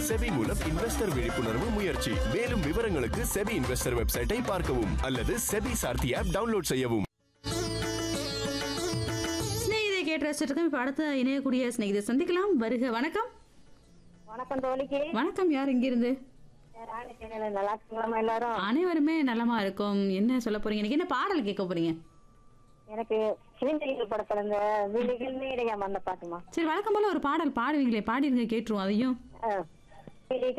SEBI மூலம் investor விழிப்புணர்வு முயற்சி மேலும் விவரங்களுக்கு செபி இன்வெஸ்டர் வெப்சைட்டை பார்க்கவும் அல்லது செபி சார்த்தி ஆப் டவுன்லோட் செய்யவும் ஸ்நேகிதை கேட்டு ரசிச்சிருக்கோம் இப்போ அடுத்த இணையக்கூடிய ஸ்நேகிதை சந்திக்கலாம் வருக வணக்கம் வணக்கம் தோழிக்கு வணக்கம் யார் இங்கிருந்து ராணி சேனல் நல்லா இருக்கீங்களா எல்லாரும் அனைவருமே நலமா இருக்கும் என்ன சொல்ல போறீங்க இன்னைக்கு என்ன பாடல் கேட்க போறீங்க எனக்கு சிலிண்டரிகள் படத்துல இந்த விழிகள் நீடையாம அந்த பாட்டுமா சரி வழக்கம் போல ஒரு பாடல் பாடுவீங்களே பாடிருங்க கேட்டுருவோம் அதையும் விழிகள்